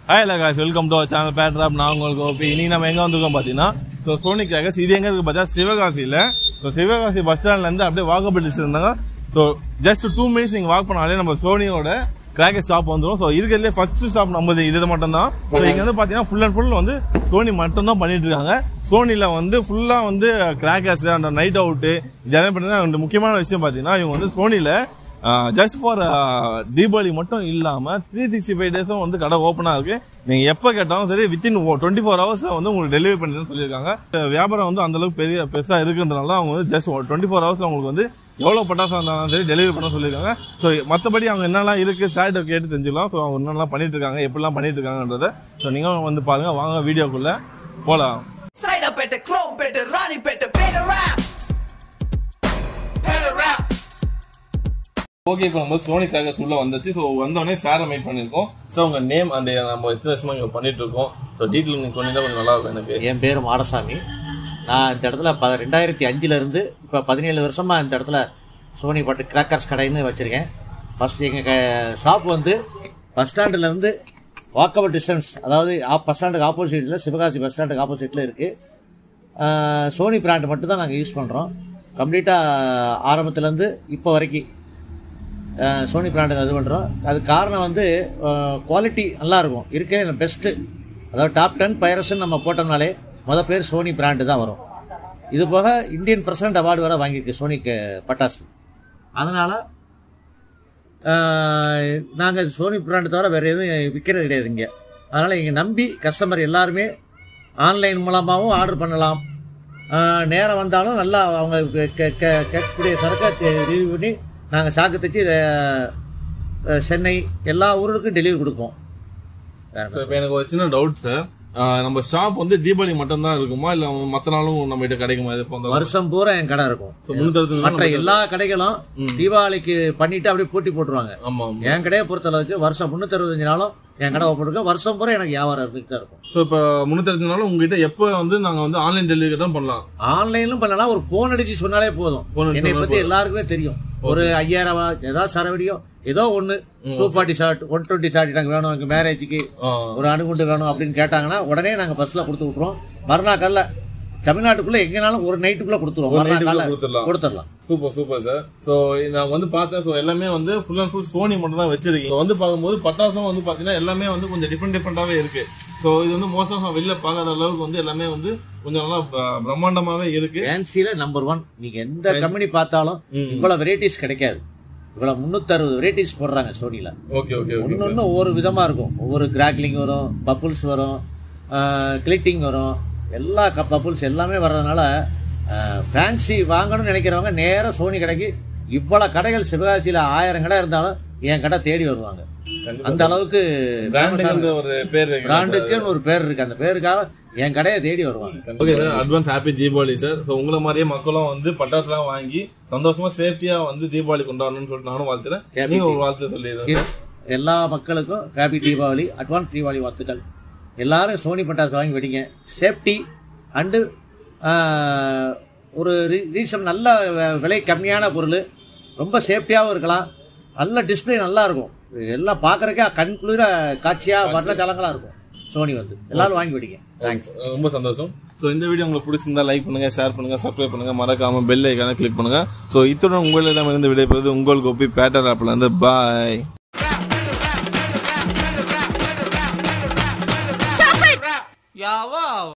Hi இல்லை guys welcome to channel better rap நான் உங்களுக்கு ஓபி இனி நம்ம எங்கே வந்திருக்கோம் பார்த்தீங்கன்னா ஸோ சோனி கிராக்கர்ஸ் இது எங்கே இருக்குது பார்த்தா சிவகாசியில் ஸோ சிவகாசி பஸ் ஸ்டாண்ட்லேருந்து அப்படியே வாக்கபிள் டிஸ்டன்ஸ் இருந்தாங்க ஸோ ஜஸ்ட் டூ மினிட்ஸ் நீங்கள் வாக் பண்ணாலே நம்ம சோனியோட கிராக்கர் ஷாப் வந்துடும் ஸோ இருக்கிறதுலே ஃபர்ஸ்ட் ஷாப் நம்மது இது மட்டும் தான் ஸோ இங்கே வந்து பார்த்தீங்கன்னா ஃபுல் அண்ட் ஃபுல் வந்து சோனி மட்டும் தான் பண்ணிட்டு இருக்காங்க சோனியில் வந்து ஃபுல்லாக வந்து கிராக்கர்ஸ் அந்த நைட் அவுட்டு இதெல்லாம் பார்த்தீங்கன்னா அந்த முக்கியமான விஷயம் பார்த்தீங்கன்னா இவங்க வந்து சோனியில் ஜஸ்ட் ஃபார் தீபாவளி மட்டும் இல்லாமல் த்ரீ சிக்ஸ்டி ஃபைவ் டேஸும் வந்து கடை ஓப்பனாக இருக்கு நீங்கள் எப்போ கேட்டாலும் சரி வித்தின் டுவெண்ட்டி ஃபோர் ஹவர்ஸில் வந்து உங்களுக்கு டெலிவரி பண்ணிடுன்னு சொல்லியிருக்காங்க இந்த வியாபாரம் வந்து அந்தளவுக்கு பெரிய பெருசாக இருக்குன்றனால தான் அவங்க வந்து ஜஸ்ட் டுவெண்ட்டி ஃபோர் ஹவர்ஸில் உங்களுக்கு வந்து எவ்வளோ பட்டாசம் இருந்தாலும் சரி டெலிவரி பண்ண சொல்லியிருக்காங்க ஸோ மற்றபடி அவங்க என்னெல்லாம் இருக்குது சேட்டை கேட்டு தெரிஞ்சுக்கலாம் ஸோ அவங்க என்னெல்லாம் பண்ணிட்டு இருக்காங்க எப்படிலாம் பண்ணிட்டு இருக்காங்கன்றத ஸோ நீங்கள் வந்து பாருங்கள் வாங்க வீடியோக்குள்ளே போகலாம் Side up at the chrome, better Ronnie, better better rap. Better rap. Okay இப்போ நம்ம சோனி கிராக்கர்ஸ் உள்ள வந்துச்சு ஸோ வந்தோடனே சாரை மீட் பண்ணியிருக்கோம் ஸோ உங்க நேம் அந்த நம்ம எத்தனை வருஷமா இங்கே பண்ணிட்டு இருக்கோம் ஸோ டீட்டெயில் நீங்கள் சொன்னீங்கன்னா கொஞ்சம் நல்லா இருக்கும் எனக்கு என் பேர் மாடசாமி நான் இந்த இடத்துல ப ரெண்டாயிரத்தி அஞ்சுலேருந்து இப்போ பதினேழு வருஷமாக இந்த இடத்துல சோனி பட்டு கிராக்கர்ஸ் கடைன்னு வச்சுருக்கேன் ஃபஸ்ட் எங்கள் ஷாப் வந்து பஸ் ஸ்டாண்டுலேருந்து வாக்கபிள் டிஸ்டன்ஸ் அதாவது பஸ் ஸ்டாண்டுக்கு ஆப்போசிட்டில் சிவகாசி பஸ் ஸ்டாண்டுக்கு ஆப்போசிட்டில் இருக்குது சோனி பிராண்ட் மட்டும் தான் நாங்கள் யூஸ் பண்ணுறோம் கம்ப்ளீட்டாக ஆரம்பத்துலேருந்து இப்போ வரைக்கும் அஹ், சோனி பிராண்டு இது பண்ணுறோம் அது காரணம் வந்து குவாலிட்டி நல்லாயிருக்கும் இருக்கே பெஸ்ட்டு அதாவது டாப் டென் பைரஸ்ன்னு நம்ம போட்டோம்னாலே முத பேர் சோனி பிராண்டு தான் வரும் இது போக இந்தியன் பிரசிடென்ட் அவார்டு வேறு வாங்கியிருக்கு சோனிக்கு பட்டாசு அதனால் நாங்கள் சோனி பிராண்டு தவிர வேறு எதுவும் விற்கிறது கிடையாது இங்கே அதனால் இங்கே நம்பி கஸ்டமர் எல்லாருமே ஆன்லைன் மூலமாகவும் ஆர்டர் பண்ணலாம் ஆஹ் நேரம் வந்தாலும் நல்லா அவங்க கே- கே- கே- கேட்கக்கூடிய சரக்கை ரிவ்யூ பண்ணி நாங்கள் சாக்கு தச்சு அஹ், அஹ், சென்னை எல்லா ஊருக்கும் டெலிவரி கொடுப்போம் வேற ஸோ இப்போ எனக்கு ஒரு சின்ன டவுட் சார் நம்ம ஷாப் வந்து தீபாவளி மட்டும் தான் இருக்குமா இல்லை மற்ற நாளும் நம்ம கிட்ட கிடைக்குமா இது போன்ற வருஷம் பூரா என் கடை இருக்கும் ஸோ முன்னூத்தி மற்ற எல்லா கடைகளும் தீபாவளிக்கு பண்ணிட்டு அப்படியே பூட்டி போட்டுருவாங்க ஆமாம் ஆமாம் என் கடையை பொறுத்தளவுக்கு வருஷம் முந்நூற்றறுபத்தஞ்சு நாளும் என் கடை ஓப்பன் இருக்கும் வருஷம் பூரா எனக்கு வியாபாரம் இருந்துகிட்டு தான் இருக்கும் ஸோ இப்போ முன்னூத்தி நாளும் உங்ககிட்ட எப்போ வந்து நாங்கள் வந்து ஆன்லைன் டெலிவரி தான் பண்ணலாம் ஆன்லைன்லும் பண்ணலாம் ஒரு போன் அடிச்சு சொன்னாலே போதும் Phone அடிச்சு என்னை சொன்னாலே பத்தி எல்லாருக்குமே தெரியும் ஒரு ஐயாயிரம் ரூபா, ஏதாவது சரவடியோ ஏதோ ஒன்று two forty shot one twenty shot எனக்கு வேணும் எனக்கு மேரேஜுக்கு ஆ. ஒரு அணுகுண்டு வேணும் அப்படின்னு கேட்டாங்கன்னா உடனே நாங்கள் பஸ்ஸில் கொடுத்து விட்ருவோம் மறுநாள் காலைல தமிழ்நாட்டுக்குள்ள எங்கேனாலும் ஒரு நைட்டுக்குள்ள கொடுத்துருவோம் ஒரு மறுநாள் night குள்ள காலைல கொடுத்துடலாம். கொடுத்துடலாம் சூப்பர் சூப்பர் சார் ஸோ நான் வந்து பார்த்தேன் ஸோ எல்லாமே வந்து ஃபுல் அண்ட் ஃபுல் சோனி மட்டும் தான் வச்சிருக்கீங்க So வந்து பார்க்கும்போது பட்டாசும் வந்து பார்த்தீங்கன்னா எல்லாமே வந்து கொஞ்சம் டிஃப்ரெண்ட் டிஃப்ரெண்டாகவே இருக்கு ஸோ இது வந்து மோஸ்ட்டாக வெளில பார்க்காத அளவுக்கு வந்து எல்லாமே வந்து கொஞ்சம் நல்லா ப- பிரம்மாண்டமாவே இருக்கு ஃபேன்சியில் நம்பர் ஒன் நீங்கள் எந்த கம்பெனி பார்த்தாலும் இவ்வளோ வெரைட்டிஸ் கிடைக்காது இவ்வளோ முந்நூற்றறுபது வெரைட்டிஸ் போடுறாங்க சோனியில் ஓகே ஓகே ஓகே ஒன்று ஒன்று ஒவ்வொரு விதமாக இருக்கும் ஒவ்வொரு கிராக்லிங் வரும் பப்புள்ஸ் வரும் கிளிட்டிங் வரும் எல்லா க பப்புள்ஸ் எல்லாமே வர்றதுனால ஃபேன்சி வாங்கணும்னு நினைக்கிறவங்க நேராக சோனி கடைக்கு இவ்வளோ கடைகள் சிவகாசியில் ஆயிரம் கடை இருந்தாலும் என் கடை தேடி வருவாங்க அந்த அளவுக்கு பிராண்டுங்கிற ஒரு பேர் இருக்கு பிராண்டுக்குன்னு ஒரு பேர் இருக்கு அந்த பேருக்காக என் கடையை தேடி வருவாங்க okay sir advance happy Deepavali sir so உங்களை மாதிரியே மக்களும் வந்து பட்டாசுலாம் வாங்கி சந்தோஷமா சேஃப்டியா வந்து தீபாவளி கொண்டாடணும்னு சொல்லிட்டு நானும் வாழ்த்துறேன் நீங்க ஒரு வாழ்த்து சொல்லிடுறேன் இது எல்லா மக்களுக்கும் ஹாப்பி தீபாவளி அட்வான்ஸ் தீபாவளி வாழ்த்துக்கள் எல்லாரும் சோனி பட்டாசு வாங்கி வெடிங்க சேஃப்டி அண்டு ஒரு ரீசன் நல்ல வ- விலை கம்மியான பொருள் ரொம்ப சேஃப்டியாகவும் இருக்கலாம் நல்ல டிஸ்பிளே நல்லா இருக்கும் எல்லாம் பார்க்கறக்கே கண் குளிர காட்சியாக வர்ண ஜலங்களாக இருக்கும் சோனி வந்து எல்லாரும் வாங்கி வெடிங்க தேங்க்ஸ் ரொம்ப சந்தோஷம் ஸோ இந்த வீடியோ உங்களுக்கு பிடிச்சிருந்தா லைக் பண்ணுங்க ஷேர் பண்ணுங்க சப்ஸ்கிரைப் பண்ணுங்க மறக்காம பெல் ஐக்கான கிளிக் பண்ணுங்க ஸோ இத்துடன் உங்களிடமிருந்து விடைபெறுவது உங்கள் கோப்பி பேட்டர் ஆப்ல இருந்து பாய் Yeah, wow.